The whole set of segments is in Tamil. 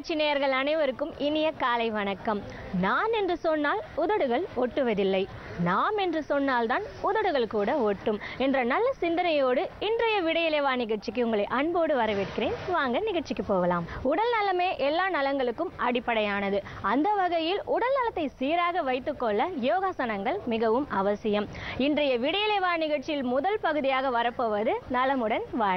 தொலைக்காட்சி நேயர்கள் அனைவருக்கும் இனிய காலை வணக்கம் நான் என்று சொன்னால் உதடுகள் ஒட்டுவதில்லை நாம் என்று சொன்னால்தான் உதடுகள் கூட ஒட்டும் என்ற நல்ல சிந்தனையோடு இன்றைய விடையிலேவா நிகழ்ச்சிக்கு உங்களை அன்போடு வரவேற்கிறேன் வாங்க நிகழ்ச்சிக்கு போகலாம் உடல் நலமே எல்லா நலங்களுக்கும் அடிப்படையானது அந்த வகையில் உடல் நலத்தை சீராக வைத்துக்கொள்ள யோகாசனங்கள் மிகவும் அவசியம் இன்றைய விடையிலேவா நிகழ்ச்சியில் முதல் பகுதியாக வரப்போவது நலமுடன் வாழ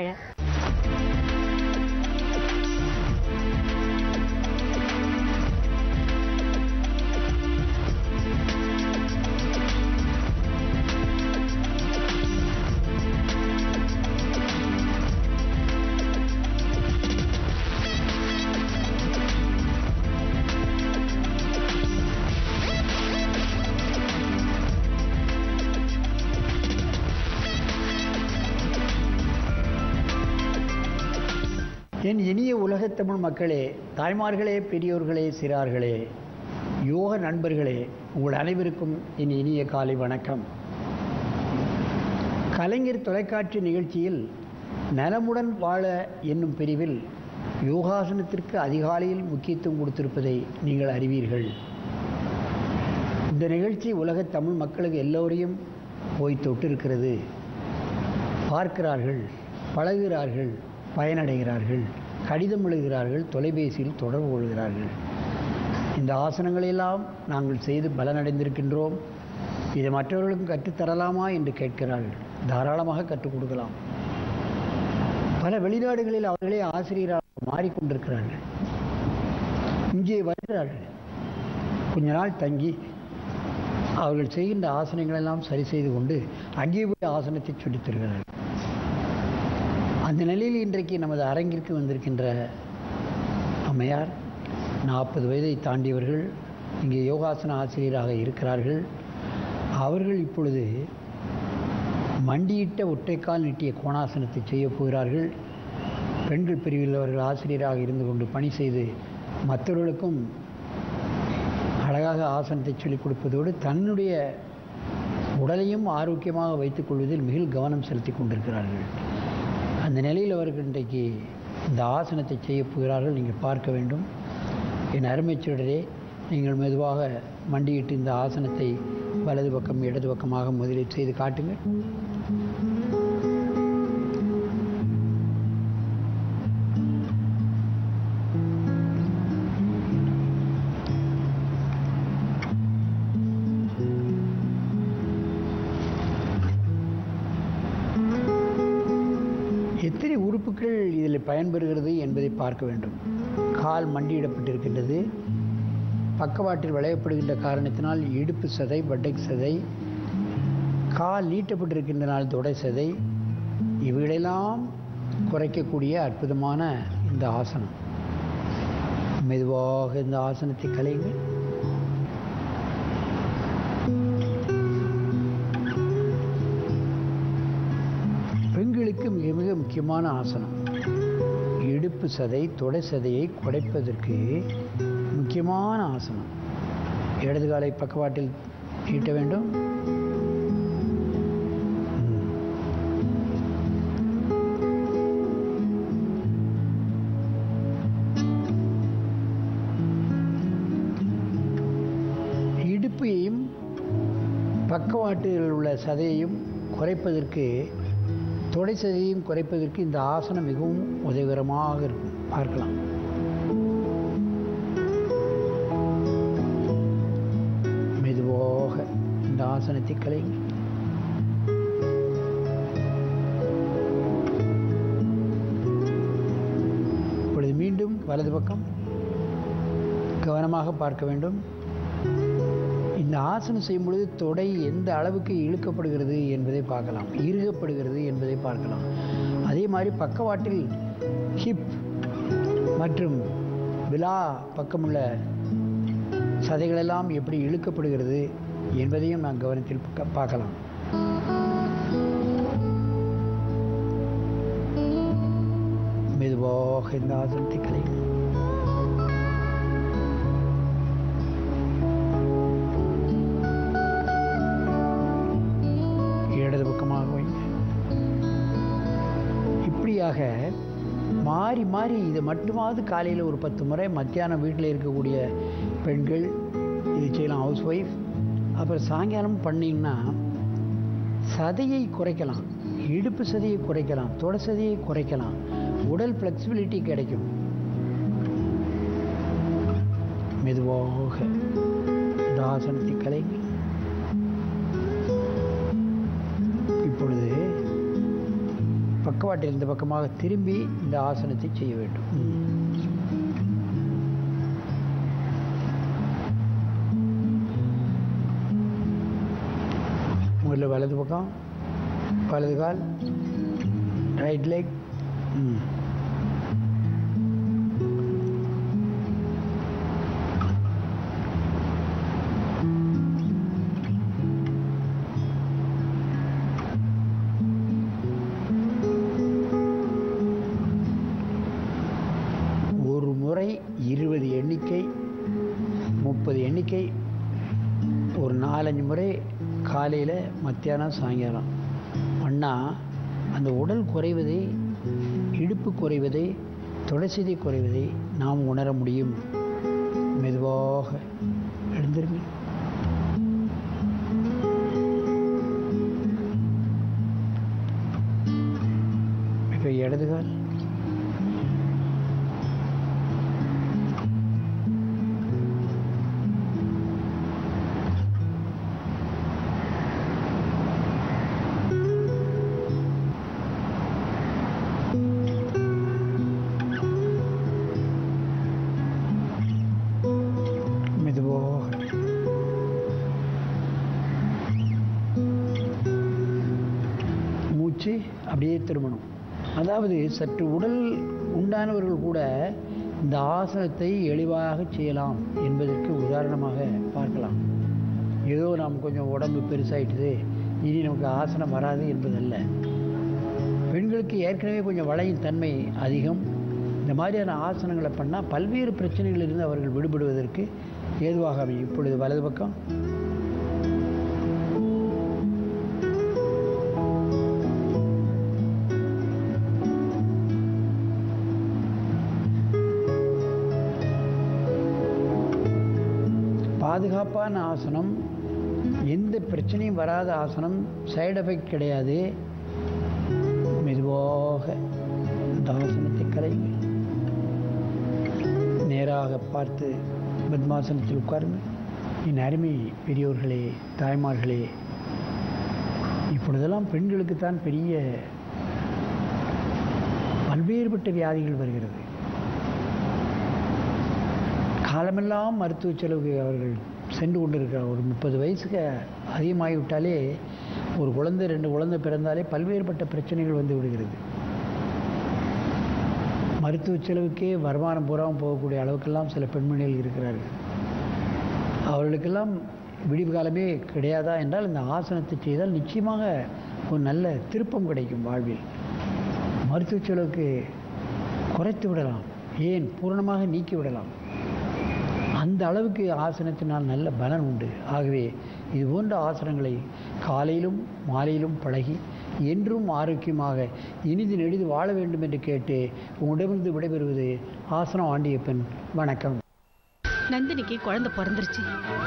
என் இனிய உலகத் தமிழ் மக்களே தாய்மார்களே பெரியோர்களே சிறார்களே யோக நண்பர்களே உங்கள் அனைவருக்கும் என் இனிய காலை வணக்கம் கலைஞர் தொலைக்காட்சி நிகழ்ச்சியில் நலமுடன் வாழ என்னும் பிரிவில் யோகாசனத்திற்கு அதிகாலையில் முக்கியத்துவம் கொடுத்திருப்பதை நீங்கள் அறிவீர்கள் இந்த நிகழ்ச்சி உலகத் தமிழ் மக்களுக்கு எல்லோரையும் போய் தொட்டிருக்கிறது பார்க்கிறார்கள் பழகுகிறார்கள் பயனடைகிறார்கள் கடிதம் எழுதுகிறார்கள் தொலைபேசியில் தொடர்பு கொள்கிறார்கள் இந்த ஆசனங்களெல்லாம் நாங்கள் செய்து பலனடைந்திருக்கின்றோம் இதை மற்றவர்களுக்கும் கற்றுத்தரலாமா என்று கேட்கிறார்கள் தாராளமாக கற்றுக் கொடுக்கலாம் பல வெளிநாடுகளில் அவர்களே ஆசிரியராக மாறிக்கொண்டிருக்கிறார்கள் இங்கே வருகிறார்கள் கொஞ்ச நாள் தங்கி அவர்கள் செய்கின்ற ஆசனங்களெல்லாம் சரி செய்து கொண்டு அங்கே போய் ஆசனத்தை சொல்லித் தருகிறார்கள் அந்த நிலையில் இன்றைக்கு நமது அரங்கிற்கு வந்திருக்கின்ற அம்மையார் நாற்பது வயதை தாண்டியவர்கள் இங்கே யோகாசன ஆசிரியராக இருக்கிறார்கள் அவர்கள் இப்பொழுது மண்டியிட்ட ஒற்றைக்கால் நீட்டிய கோணாசனத்தை செய்யப் போகிறார்கள் பெண்கள் பிரிவில் அவர்கள் ஆசிரியராக இருந்து கொண்டு பணி செய்து மற்றவர்களுக்கும் அழகாக ஆசனத்தை சொல்லிக் கொடுப்பதோடு தன்னுடைய உடலையும் ஆரோக்கியமாக வைத்துக் கொள்வதில் மிக கவனம் செலுத்தி கொண்டிருக்கிறார்கள் அந்த நிலையில் அவர்கள் இன்றைக்கு இந்த ஆசனத்தை செய்ய போகிறார்கள் நீங்கள் பார்க்க வேண்டும் என் அருமைச்சீடரே நீங்கள் மெதுவாக மண்டியிட்டு இந்த ஆசனத்தை வலது பக்கம் இடது பக்கமாக முதலில் செய்து காட்டுங்கள் எத்தனை உறுப்புகள் இதில் பயன்பெறுகிறது என்பதை பார்க்க வேண்டும் கால் மண்டியிடப்பட்டிருக்கின்றது பக்கவாட்டில் விளையப்படுகின்ற காரணத்தினால் இடுப்பு சதை பட்டை சதை கால் நீட்டப்பட்டிருக்கின்றனால் தொடை சதை இவைகளெல்லாம் குறைக்கக்கூடிய அற்புதமான இந்த ஆசனம் மெதுவாக இந்த ஆசனத்தை கலையுங்கள் பெண்களுக்கு மிக மிக முக்கியமான ஆசனம் இடுப்பு சதை தொடை சதையை குறைப்பதற்கு முக்கியமான ஆசனம் இடது காலை பக்கவாட்டில் ஈட்ட வேண்டும் ம். இடுப்பையும் பக்கவாட்டில் உள்ள சதையையும் குறைப்பதற்கு தொடை சதையையும் குறைப்பதற்கு இந்த ஆசனம் மிகவும் உதவிகரமாக இருக்கும் பார்க்கலாம் மெதுவாக இந்த ஆசனத்தை கலையுங்கள் இப்பொழுது மீண்டும் வலது பக்கம் கவனமாக பார்க்க வேண்டும் இந்த ஆசனம் செய்யும் பொழுது தொடை எந்த அளவுக்கு இழுக்கப்படுகிறது என்பதை பார்க்கலாம் இறுகப்படுகிறது என்பதை பார்க்கலாம் அதே மாதிரி பக்கவாட்டில் ஹிப் மற்றும் விலா பக்கமுள்ள சதைகளெல்லாம் எப்படி இழுக்கப்படுகிறது என்பதையும் நாம் கவனத்தில் பக்க- பார்க்கலாம் மெதுவாக இந்த ஆசனத்தை கலைகள் இடது பக்கமாக வைங்க இப்படியாக மாறி மாறி இது மட்டுமாவது காலையில் ஒரு பத்து முறை மத்தியானம் வீட்டில் இருக்கக்கூடிய பெண்கள் இது செய்யலாம் ஹவுஸ் ஒய்ஃப் அப்புறம் சாயங்காலம் பண்ணிங்கன்னா சதையை குறைக்கலாம் இடுப்பு சதையை குறைக்கலாம் தொட சதையை குறைக்கலாம் உடல் ஃப்ளெக்சிபிலிட்டி கிடைக்கும் மெதுவாக இந்த ஆசனத்தை கலைங்கள் இப்பொழுது பக்கவாட்டில் இந்த பக்கமாக திரும்பி இந்த ஆசனத்தை செய்ய வேண்டும் முதல்ல வலது பக்கம் வலது கால் ரைட் லெக் ம் ஒரு முறை இருபது எண்ணிக்கை முப்பது எண்ணிக்கை ஒரு நாலஞ்சு முறை காலையில் மத்தியானம் சாயங்காலம் பண்ணால் அந்த உடல் குறைவதை இடுப்பு குறைவதை தொடர்ச்சிதை குறைவதை நாம் உணர முடியும் மெதுவாக எழுந்திருங்க இப்போ இடதுகால் மெதுவாக மூச்சு அப்படியே திரும்பணும் அதாவது சற்று உடல் உண்டானவர்கள் கூட இந்த ஆசனத்தை எளிவாக செய்யலாம் என்பதற்கு உதாரணமாக பார்க்கலாம் ஏதோ நாம் கொஞ்சம் உடம்பு பெருசாயிட்டுது இனி நமக்கு ஆசனம் வராது என்பதல்ல பெண்களுக்கு ஏற்கனவே கொஞ்சம் வளையும் தன்மை அதிகம் இந்த மாதிரியான ஆசனங்களை பண்ணால் பல்வேறு பிரச்சனைகளிலிருந்து அவர்கள் விடுபடுவதற்கு ஏதுவாக அமையும் இப்பொழுது வலது பக்கம் பாதுகாப்பான ஆசனம் எந்த பிரச்சனையும் வராத ஆசனம் சைடு எஃபெக்ட் கிடையாது மெதுவாக இந்த ஆசனத்தை கலைங்கள் நேராக பார்த்து பத்மாசனத்தில் உட்காருங்க என் அருமை பெரியோர்களே தாய்மார்களே இப்பொழுதெல்லாம் பெண்களுக்குத்தான் பெரிய பல்வேறுபட்ட வியாதிகள் வருகிறது காலமெல்லாம் மருத்துவ செலவுக்கு அவர்கள் சென்று கொண்டிருக்கிறார் ஒரு முப்பது வயசுக்கு அதிகமாகிவிட்டாலே ஒரு குழந்தை ரெண்டு குழந்தை பிறந்தாலே பல்வேறுபட்ட பிரச்சனைகள் வந்து விடுகிறது மருத்துவ செலவுக்கே வருமானம் பூராவும் போகக்கூடிய அளவுக்கெல்லாம் சில பெண்மணிகள் இருக்கிறார்கள் அவர்களுக்கெல்லாம் விடிவு காலமே கிடையாதா என்றால் இந்த ஆசனத்தை செய்தால் நிச்சயமாக ஒரு நல்ல திருப்பம் கிடைக்கும் வாழ்வில் மருத்துவ செலவுக்கு குறைத்து விடலாம் ஏன் பூரணமாக நீக்கி விடலாம் அந்த அளவுக்கு ஆசனத்தினால் நல்ல பலன் உண்டு ஆகவே இது போன்ற ஆசனங்களை காலையிலும் மாலையிலும் பழகி என்றும் ஆரோக்கியமாக இனிது நெடிது வாழ வேண்டும் என்று கேட்டு உங்களிடமிருந்து விடைபெறுவது ஆசனம் ஆண்டியப்பன் வணக்கம் நந்தினிக்கு குழந்தை பிறந்துருச்சு